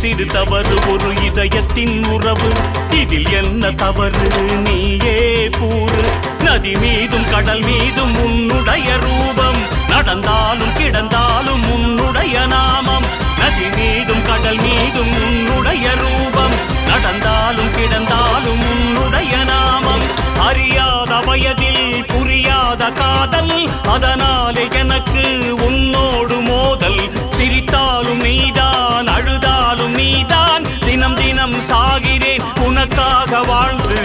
சிறு தவறு ஒரு இதயத்தின் உறவு இதில் என்ன தவறு நீயே கூறு நதி மீதும் கடல் மீதும் உன்னுடைய ரூபம் நடந்தாலும் கிடந்தாலும் உன்னுடைய நாமம் நதி மீதும் கடல் மீதும் உன்னுடைய ரூபம் நடந்தாலும் கிடந்தாலும் உன்னுடைய நாமம் அறியாத வயதில் புரியாத காதல் அதனாலே எனக்கு உன்னோடு மோதல் சிரித்தாலும் நீதான் அழுதாலும் நீதான் தினம் தினம் சாகிறேன் உனக்காக வாழ்ந்து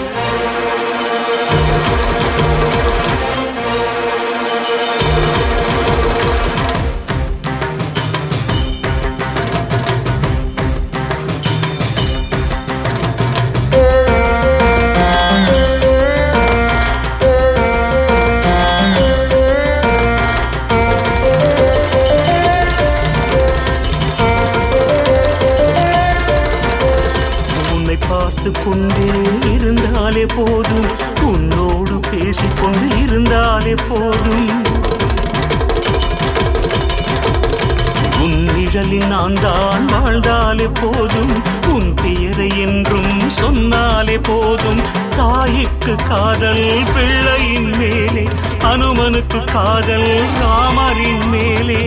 உன்னை பார்த்து கொண்டே இருந்தாலே போதும் உன்னோடு பேசிக்கொண்டு இருந்தாலே போதும் உன் நிழலில் நான் தான் வாழ்ந்தாலே போதும் உன் பெயரை என்றும் சொன்னாலே போதும் தாய்க்கு காதல் பிள்ளையின் மேலே அனுமனுக்கு காதல் ராமரின் மேலே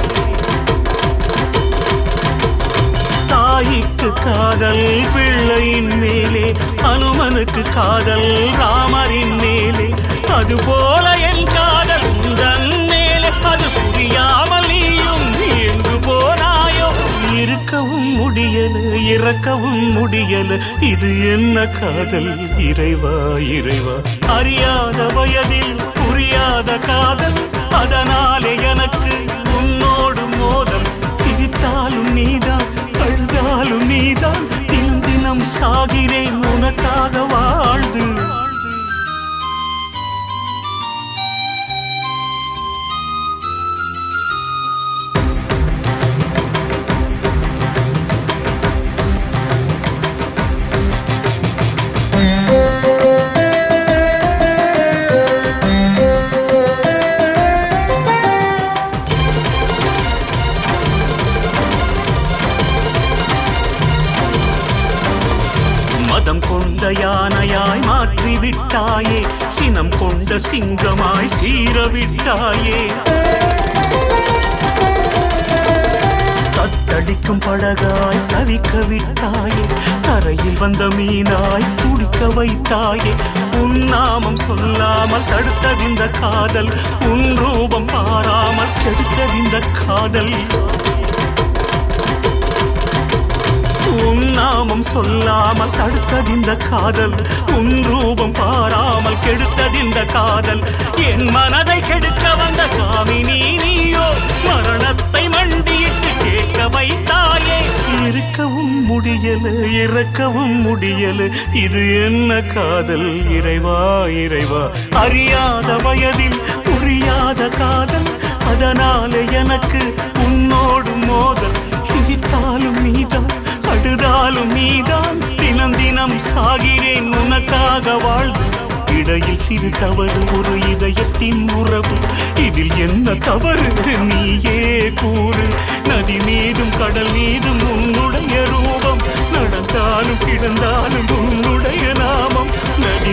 தாய்க்கு காதல் பிள்ளையின் மேலே அனுமனுக்கு காதல் ராமரின் மேலே அதுபோல என் காதல் உந்தன் மேலே அது புரியாமல் நீயும் நீண்டு போனாயோ இருக்கவும் முடியல இறக்கவும் முடியல இது என்ன காதல் இறைவா இறைவா அறியாத வயதில் புரியாத காதல் அதனாலே எனக்கு உன்னோடு மோதல் சிரித்தாலும் நீதான் அழுதாலும் நீதான் தினம் தினம் சாகிறேன் உனக்காக வாழ்ந்து மதம் கொண்ட யானையாய் மாற்றி விட்டாயே சினம் கொண்ட சிங்கமாய் சீரவிட்டாயே தத்தளிக்கும் படகாய் தவிக்க விட்டாயே கரையில் வந்த மீனாய் துடிக்க வைத்தாயே உன் நாமம் சொல்லாமல் தடுத்ததிந்த காதல் உன் ரூபம் பாராமல் கெடுத்ததிந்த காதல் உன் நாமம் சொல்லாமல் தடுத்ததிந்த காதல் உன் ரூபம் பாராமல் கெடுத்ததிந்த காதல் என் மனதை கெடுக்க வந்த காமினி நீயோ மரணத்தை மண்டியிட்டு கேட்க வைத்தாயே இருக்கவும் முடியல இறக்கவும் முடியல இது என்ன காதல் இறைவா இறைவா அறியாத வயதில் புரியாத காதல் அதனாலே எனக்கு உன்னோடு மோதல் சிரித்தாலும் நீதான் அழுதாலும் நீதான் தினம் தினம் சாகிறேன் உனக்காக வாழ்ந்து இடையில் சிறு தவறு ஒரு இதயத்தின் உறவு இதில் என்ன தவறு நீயே கூறு நதி மீதும் கடல் மீதும் உன்னுடைய ரூபம் நடந்தாலும் கிடந்தாலும் உன்னுடைய நாமம் நதி